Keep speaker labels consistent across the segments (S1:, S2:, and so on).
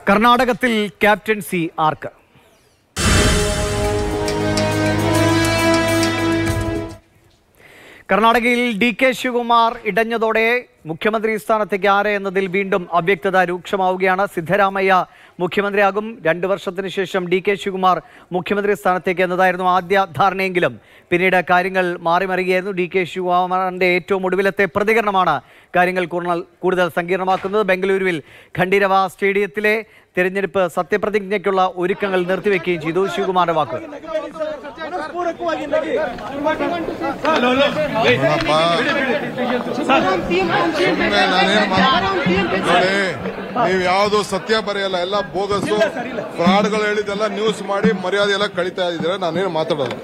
S1: കർണാടകത്തിൽ ക്യാപ്റ്റൻസി ആർക്ക് കർണാടകയിൽ D K Shivakumar ഇടഞ്ഞതോടെ മുഖ്യമന്ത്രി സ്ഥാനത്തേക്ക് ആര് എന്നതിൽ വീണ്ടും അവ്യക്തത രൂക്ഷമാവുകയാണ് സിദ്ധരാമയ്യ മുഖ്യമന്ത്രിയാകും രണ്ടു വർഷത്തിന് ശേഷം ഡി കെ ശിവകുമാർ മുഖ്യമന്ത്രി സ്ഥാനത്തേക്ക് എന്നതായിരുന്നു ആദ്യ ധാരണയെങ്കിലും പിന്നീട് കാര്യങ്ങൾ മാറിമറിയുകയായിരുന്നു ഡി കെ ശിവകുമാറിന്റെ ഏറ്റവും ഒടുവിലത്തെ പ്രതികരണമാണ് കാര്യങ്ങൾ കൂടുതൽ കൂടുതൽ സങ്കീർണമാക്കുന്നത് ബംഗളൂരുവിൽ ഖണ്ഡിരവ സ്റ്റേഡിയത്തിലെ തെരഞ്ഞെടുപ്പ് സത്യപ്രതിജ്ഞയ്ക്കുള്ള ഒരുക്കങ്ങൾ നിർത്തിവെക്കുകയും ചെയ്തു ശിവകുമാറിന്റെ വാക്കുകൾ
S2: ನೋಡಪ್ಪ ಸುಮ್ಮನೆ ನಾನೇನು ನೋಡಿ ನೀವು ಯಾವ್ದು ಸತ್ಯ ಬರೆಯಲ್ಲ ಎಲ್ಲ ಬೋಗಸ್ಸು ಫ್ರಾಡ್ಗಳು ಹೇಳಿದ್ದೆಲ್ಲ ನ್ಯೂಸ್ ಮಾಡಿ ಮರ್ಯಾದೆ ಎಲ್ಲ ಕಳಿತಾ ಇದ್ದೀರಾ ನಾನೇನು ಮಾತಾಡೋದು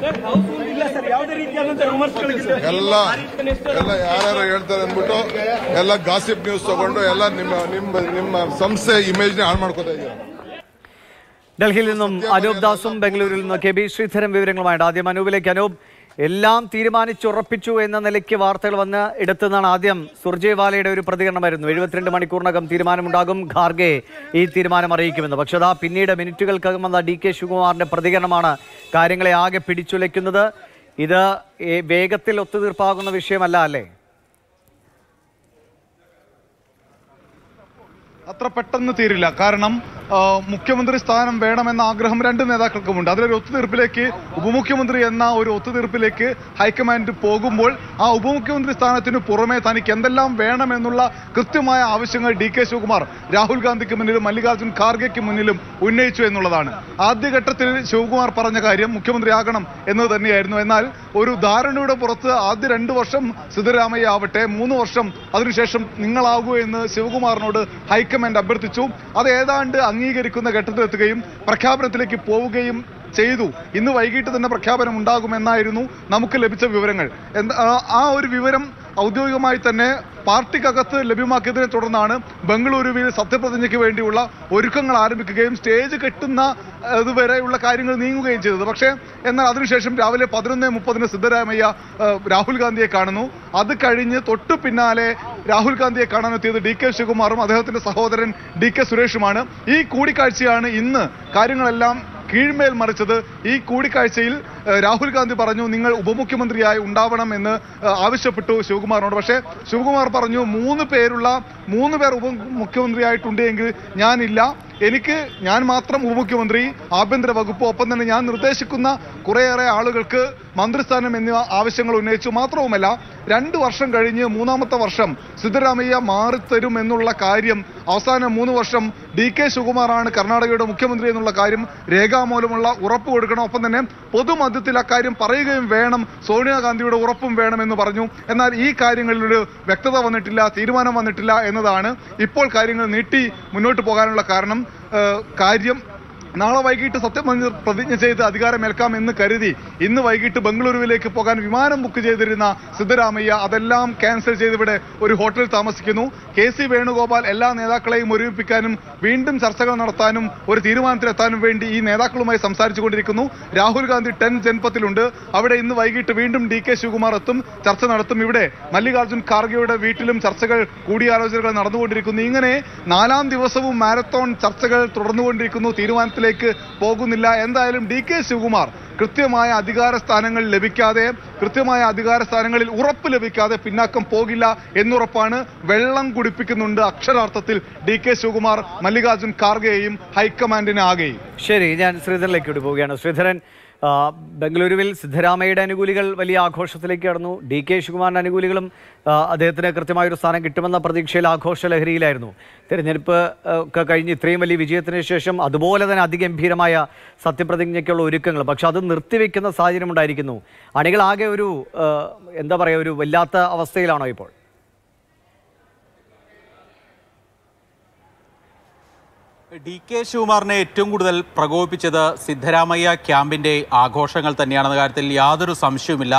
S2: ಎಲ್ಲ ಎಲ್ಲ ಯಾರ್ಯಾರು ಹೇಳ್ತಾರೆ ಅಂದ್ಬಿಟ್ಟು ಎಲ್ಲ ಗಾಸಿಪ್ ನ್ಯೂಸ್ ತಗೊಂಡು ಎಲ್ಲ ನಿಮ್ಮ ನಿಮ್ಮ ನಿಮ್ಮ ಸಂಸ್ಥೆ ಇಮೇಜ್ನ ಹಾಳು ಮಾಡ್ಕೋತಾ ಇದ್ದೀರಾ
S1: ഡൽഹിയിൽ നിന്നും അനൂപ് ദാസും ബംഗളൂരുവിൽ നിന്ന് കെ ബി ശ്രീധരൻ വിവരങ്ങളുമായിട്ട് ആദ്യം അനൂപിലേക്ക് അനൂപ് എല്ലാം തീരുമാനിച്ചുറപ്പിച്ചു എന്ന നിലയ്ക്ക് വാർത്തകൾ വന്ന് ഇടത്തുനിന്നാണ് ആദ്യം സുർജേവാലയുടെ ഒരു പ്രതികരണം വരുന്നു എഴുപത്തിരണ്ട് മണിക്കൂറിനകം തീരുമാനമുണ്ടാകും ഖാർഗെ ഈ തീരുമാനം അറിയിക്കുമെന്ന് പക്ഷേ അതാ പിന്നീട് മിനിറ്റുകൾക്കകം വന്ന ഡി കെ ശിവകുമാറിന്റെ പ്രതികരണമാണ് കാര്യങ്ങളെ ആകെ പിടിച്ചുലയ്ക്കുന്നത് ഇത് ഏ, വേഗത്തിൽ ഒത്തുതീർപ്പാകുന്ന വിഷയമല്ല അല്ലേ
S3: അത്ര പെട്ടെന്ന് തീരില്ല കാരണം ആ, മുഖ്യമന്ത്രി സ്ഥാനം വേണമെന്ന ആഗ്രഹം രണ്ട് നേതാക്കൾക്കുമുണ്ട് അതിലൊരു ഒത്തുതീർപ്പിലേക്ക് ഉപമുഖ്യമന്ത്രി എന്ന ഒരു ഒത്തുതീർപ്പിലേക്ക് ഹൈക്കമാൻഡ് പോകുമ്പോൾ ആ ഉപമുഖ്യമന്ത്രി സ്ഥാനത്തിന് പുറമെ തനിക്ക് എന്തെല്ലാം വേണമെന്നുള്ള കൃത്യമായ ആവശ്യങ്ങൾ ഡി കെ ശിവകുമാർ രാഹുൽ ഗാന്ധിക്ക് മുന്നിലും മല്ലികാർജ്ജുൻ ഖാർഗെക്ക് മുന്നിലും ഉന്നയിച്ചു എന്നുള്ളതാണ് ആദ്യഘട്ടത്തിൽ ശിവകുമാർ പറഞ്ഞ കാര്യം മുഖ്യമന്ത്രിയാകണം എന്നത് തന്നെയായിരുന്നു എന്നാൽ ഒരു ധാരണയുടെ പുറത്ത് ആദ്യ രണ്ടു വർഷം സിദ്ധരാമയ്യ ആവട്ടെ മൂന്ന് വർഷം അതിനുശേഷം നിങ്ങളാകൂ എന്ന് ശിവകുമാറിനോട് ഹൈക്കമാൻഡ് അഭ്യർത്ഥിച്ചു അത് ഏതാണ്ട് അംഗീകരിക്കുന്ന ഘട്ടത്തിലെത്തുകയും പ്രഖ്യാപനത്തിലേക്ക് പോവുകയും ചെയ്തു ഇന്ന് വൈകിട്ട് തന്നെ പ്രഖ്യാപനം ഉണ്ടാകുമെന്നായിരുന്നു നമുക്ക് ലഭിച്ച വിവരങ്ങൾ എന്ത- ആ- ആ ഒരു വിവരം ഔദ്യോഗികമായി തന്നെ പാർട്ടിക്കകത്ത് ലഭ്യമാക്കിയതിനെ തുടർന്നാണ് ബംഗളൂരുവിൽ സത്യപ്രതിജ്ഞയ്ക്ക് വേണ്ടിയുള്ള ഒരുക്കങ്ങൾ ആരംഭിക്കുകയും സ്റ്റേജ് കെട്ടുന്ന ഇതുവരെയുള്ള കാര്യങ്ങൾ നീങ്ങുകയും ചെയ്തത് പക്ഷേ എന്നാൽ അതിനുശേഷം രാവിലെ പതിനൊന്ന് മുപ്പതിന് സിദ്ധരാമയ്യ ഏഹ്, രാഹുൽ ഗാന്ധിയെ കാണുന്നു അത് കഴിഞ്ഞ് തൊട്ടു പിന്നാലെ രാഹുൽ ഗാന്ധിയെ കാണാനെത്തിയത് ഡി കെ ശിവകുമാറും അദ്ദേഹത്തിന്റെ സഹോദരൻ ഡി കെ സുരേഷുമാണ് ഈ കൂടിക്കാഴ്ചയാണ് ഇന്ന് കാര്യങ്ങളെല്ലാം കീഴ്മേൽ മറിച്ചത് ഈ കൂടിക്കാഴ്ചയിൽ ഏഹ്, രാഹുൽ ഗാന്ധി പറഞ്ഞു നിങ്ങൾ ഉപമുഖ്യമന്ത്രിയായി ഉണ്ടാവണം എന്ന് ഏഹ്, ആവശ്യപ്പെട്ടു ശിവകുമാറിനോട് പക്ഷേ ശിവകുമാർ പറഞ്ഞു മൂന്ന് പേരുള്ള മൂന്ന് പേർ ഉപമുഖ്യമന്ത്രിയായിട്ടുണ്ട് എങ്കിൽ ഞാനില്ല എനിക്ക് ഞാൻ മാത്രം ഉപമുഖ്യമന്ത്രി ആഭ്യന്തര വകുപ്പ് ഒപ്പം തന്നെ ഞാൻ നിർദ്ദേശിക്കുന്ന കുറേയേറെ ആളുകൾക്ക് മന്ത്രിസ്ഥാനം എന്നിവ ആവശ്യങ്ങൾ ഉന്നയിച്ചു മാത്രവുമല്ല രണ്ട് വർഷം കഴിഞ്ഞ് മൂന്നാമത്തെ വർഷം സിദ്ധരാമയ്യ മാറിത്തരും എന്നുള്ള കാര്യം അവസാന മൂന്ന് വർഷം ഡി കെ ശിവകുമാറാണ് കർണാടകയുടെ മുഖ്യമന്ത്രി എന്നുള്ള കാര്യം രേഖാമൂലമുള്ള ഉറപ്പ് കൊടുക്കണം ഒപ്പം തന്നെ പൊതുമധ്യത്തിൽ അക്കാര്യം പറയുകയും വേണം സോണിയാഗാന്ധിയുടെ ഉറപ്പും വേണം എന്ന് പറഞ്ഞു എന്നാൽ ഈ കാര്യങ്ങളിൽ ഒരു വ്യക്തത വന്നിട്ടില്ല തീരുമാനം വന്നിട്ടില്ല എന്നതാണ് ഇപ്പോൾ കാര്യങ്ങൾ നീട്ടി മുന്നോട്ട് പോകാനുള്ള കാരണം ഏഹ്, കാര്യം നാളെ വൈകിട്ട് സത്യപ്രതിജ്ഞ പ്രതിജ്ഞ ചെയ്ത് അധികാരമേൽക്കാം എന്ന് കരുതി ഇന്ന് വൈകിട്ട് ബംഗളൂരുവിലേക്ക് പോകാൻ വിമാനം ബുക്ക് ചെയ്തിരുന്ന സിദ്ധരാമയ്യ അതെല്ലാം ക്യാൻസൽ ചെയ്ത് ഇവിടെ ഒരു ഹോട്ടലിൽ താമസിക്കുന്നു കെ സി വേണുഗോപാൽ എല്ലാ നേതാക്കളെയും ഒരുമിപ്പിക്കാനും വീണ്ടും ചർച്ചകൾ നടത്താനും ഒരു തീരുമാനത്തിലെത്താനും വേണ്ടി ഈ നേതാക്കളുമായി സംസാരിച്ചു കൊണ്ടിരിക്കുന്നു രാഹുൽ ഗാന്ധി ടെൻ ജൻപത്തിലുണ്ട് അവിടെ ഇന്ന് വൈകിട്ട് വീണ്ടും ഡി കെ ശിവകുമാർ എത്തും ചർച്ച നടത്തും ഇവിടെ മല്ലികാർജ്ജുൻ ഖാർഗെയുടെ വീട്ടിലും ചർച്ചകൾ കൂടിയാലോചനകൾ നടന്നുകൊണ്ടിരിക്കുന്നു ഇങ്ങനെ നാലാം ദിവസവും മാരത്തോൺ ചർച്ചകൾ തുടർന്നുകൊണ്ടിരിക്കുന്നു തീരുമാനത്തിലേക്ക് പോകുന്നില്ല എന്തായാലും ഡി കെ ശിവകുമാർ കൃത്യമായ അധികാര സ്ഥാനങ്ങൾ ലഭിക്കാതെ കൃത്യമായ അധികാര സ്ഥാനങ്ങളിൽ ഉറപ്പ് ലഭിക്കാതെ പിന്നാക്കം പോകില്ല എന്നുറപ്പാണ് വെള്ളം കുടിപ്പിക്കുന്നുണ്ട് അക്ഷരാർത്ഥത്തിൽ ഡി കെ ശിവകുമാർ മല്ലികാർജ്ജുൻ ഖാർഗെയും ഹൈക്കമാൻഡിനെ ആകെയും
S1: ശരി ഞാൻ ശ്രീധരനിലേക്ക് കൂടി പോവുകയാണ് ശ്രീധരൻ ആ, ബംഗളൂരുവിൽ സിദ്ധരാമയ്യയുടെ അനുകൂലികൾ വലിയ ആഘോഷത്തിലേക്ക് കടന്നു ഡി കെ ശിവകുമാറിന്റെ അനുകൂലികളും ആ, അദ്ദേഹത്തിന് കൃത്യമായൊരു സ്ഥാനം കിട്ടുമെന്ന പ്രതീക്ഷയിൽ ആഘോഷ ലഹരിയിലായിരുന്നു തെരഞ്ഞെടുപ്പ് ആ, ഒക്കെ കഴിഞ്ഞ് ഇത്രയും വലിയ വിജയത്തിന് ശേഷം അതുപോലെ തന്നെ അതിഗംഭീരമായ സത്യപ്രതിജ്ഞയ്ക്കുള്ള ഒരുക്കങ്ങൾ പക്ഷെ അത് നിർത്തിവെക്കുന്ന സാഹചര്യം ഉണ്ടായിരിക്കുന്നു അണികൾ ആകെ ഒരു ആ, എന്താ പറയുക ഒരു വല്ലാത്ത അവസ്ഥയിലാണോ ഇപ്പോൾ
S4: ഡി കെ ശിവകുമാറിനെ ഏറ്റവും കൂടുതൽ പ്രകോപിപ്പിച്ചത് സിദ്ധരാമയ്യ ക്യാമ്പിന്റെ ആഘോഷങ്ങൾ തന്നെയാണെന്ന കാര്യത്തിൽ യാതൊരു സംശയവുമില്ല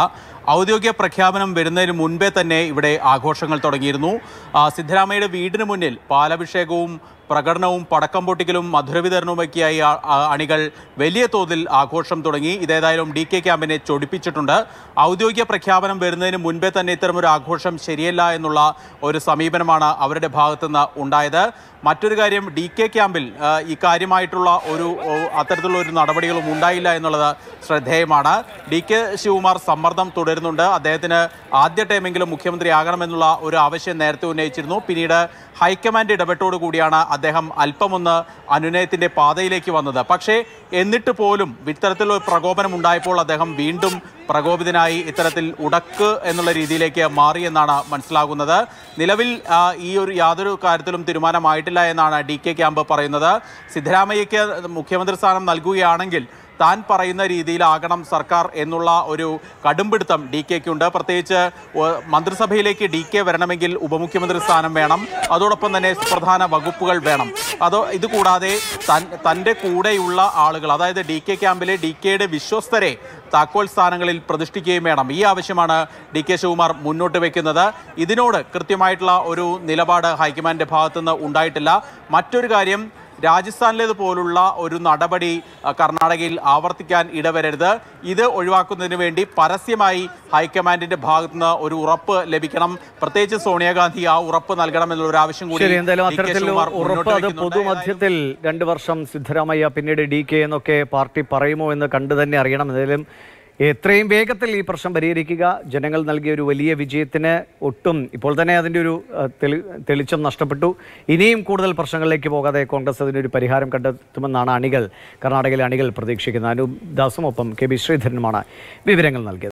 S4: ഔദ്യോഗിക പ്രഖ്യാപനം വരുന്നതിന് മുൻപേ തന്നെ ഇവിടെ ആഘോഷങ്ങൾ തുടങ്ങിയിരുന്നു ആ, സിദ്ധരാമയ്യയുടെ വീടിന് മുന്നിൽ പാലഭിഷേകവും പ്രകടനവും പടക്കം പൊട്ടിക്കലും മധുരവിതരണവുമൊക്കെയായി ആ- ആ അണികൾ വലിയ തോതിൽ ആഘോഷം തുടങ്ങി ഇതേതായാലും ഡി കെ ക്യാമ്പിനെ ചൊടിപ്പിച്ചിട്ടുണ്ട് ഔദ്യോഗിക പ്രഖ്യാപനം വരുന്നതിന് മുൻപേ തന്നെ ഇത്തരമൊരു ആഘോഷം ശരിയല്ല എന്നുള്ള ഒരു സമീപനമാണ് അവരുടെ ഭാഗത്തുനിന്ന് ഉണ്ടായത് മറ്റൊരു കാര്യം ഡി കെ ക്യാമ്പിൽ ആ, ഈ കാര്യമായിട്ടുള്ള ഒരു ഓ, അത്തരത്തിലുള്ള ഒരു നടപടികളും ഉണ്ടായില്ല എന്നുള്ളത് ശ്രദ്ധേയമാണ് ഡി കെ ശിവകുമാർ സമ്മർദ്ദം തുടരുന്നുണ്ട് അദ്ദേഹത്തിന് ആദ്യ ടൈമെങ്കിലും മുഖ്യമന്ത്രിയാകണമെന്നുള്ള ഒരു ആവശ്യം നേരത്തെ ഉന്നയിച്ചിരുന്നു പിന്നീട് ഹൈക്കമാൻഡ് ഇടപെട്ടോടുകൂടിയാണ് അദ്ദേഹം അല്പമൊന്ന് അനുനയത്തിന്റെ പാതയിലേക്ക് വന്നത് പക്ഷേ എന്നിട്ട് പോലും ഇത്തരത്തിലുള്ള ഒരു പ്രകോപനം ഉണ്ടായപ്പോൾ അദ്ദേഹം വീണ്ടും പ്രകോപിതനായി ഇത്തരത്തിൽ ഉടക്ക് എന്നുള്ള രീതിയിലേക്ക് മാറിയെന്നാണ് മനസ്സിലാകുന്നത് നിലവിൽ ആ, ഈ ഒരു യാതൊരു കാര്യത്തിലും തീരുമാനമായിട്ടില്ല എന്നാണ് ഡി കെ ക്യാമ്പ് പറയുന്നത് സിദ്ധരാമയ്യയ്ക്ക് മുഖ്യമന്ത്രി സ്ഥാനം നൽകുകയാണെങ്കിൽ താൻ പറയുന്ന രീതിയിലാകണം സർക്കാർ എന്നുള്ള ഒരു കടുംപിടുത്തം ഡി കെക്കുണ്ട് പ്രത്യേകിച്ച് ഒ- മന്ത്രിസഭയിലേക്ക് ഡി കെ വരണമെങ്കിൽ ഉപമുഖ്യമന്ത്രി സ്ഥാനം വേണം അതോടൊപ്പം തന്നെ സുപ്രധാന വകുപ്പുകൾ വേണം അതോ ഇത് കൂടാതെ തൻ തൻ്റെ കൂടെയുള്ള ആളുകൾ അതായത് ഡി കെ ക്യാമ്പിലെ ഡി കെയുടെ വിശ്വസ്തരെ താക്കോൽ സ്ഥാനങ്ങളിൽ പ്രതിഷ്ഠിക്കുകയും വേണം ഈ ആവശ്യമാണ് ഡി കെ ശിവകുമാർ മുന്നോട്ട് വെക്കുന്നത് ഇതിനോട് കൃത്യമായിട്ടുള്ള ഒരു നിലപാട് ഹൈക്കമാൻഡിന്റെ ഭാഗത്തുനിന്ന് ഉണ്ടായിട്ടില്ല മറ്റൊരു കാര്യം രാജസ്ഥാനിലേത് പോലുള്ള ഒരു നടപടി അഹ്, കർണാടകയിൽ ആവർത്തിക്കാൻ ഇടവരരുത് ഇത് ഒഴിവാക്കുന്നതിന് വേണ്ടി പരസ്യമായി ഹൈക്കമാൻഡിന്റെ ഭാഗത്തുനിന്ന് ഒരു ഉറപ്പ് ലഭിക്കണം പ്രത്യേകിച്ച് സോണിയാഗാന്ധി ആ ഉറപ്പ് നൽകണം എന്നുള്ള ഒരു ആവശ്യം കൂടി
S1: ശരി എന്തായാലും
S4: ഡി കെ
S1: അത്തരത്തിൽ
S4: ശിവകുമാർ
S1: ഉറപ്പ്
S4: മുന്നോട്ട്
S1: അത്
S4: വെക്കുന്നുണ്ട്.
S1: പൊതുമധ്യത്തിൽ രണ്ട് വർഷം സിദ്ധരാമയ്യ പിന്നീട് ഡി കെ എന്നൊക്കെ പാർട്ടി പറയുമോ എന്ന് കണ്ടു തന്നെ അറിയണം എന്തായാലും എത്രയും വേഗത്തിൽ ഈ പ്രശ്നം പരിഹരിക്കുക ജനങ്ങൾ നൽകിയ ഒരു വലിയ വിജയത്തിന് ഒട്ടും ഇപ്പോൾ തന്നെ അതിൻ്റെ ഒരു അഹ്, തെളി തെളിച്ചം നഷ്ടപ്പെട്ടു ഇനിയും കൂടുതൽ പ്രശ്നങ്ങളിലേക്ക് പോകാതെ കോൺഗ്രസ് അതിനൊരു പരിഹാരം കണ്ടെത്തുമെന്നാണ് അണികൾ കർണാടകയിലെ അണികൾ പ്രതീക്ഷിക്കുന്നത് അനുദാസും ഒപ്പം കെ ബി ശ്രീധരനുമാണ് വിവരങ്ങൾ നൽകിയത്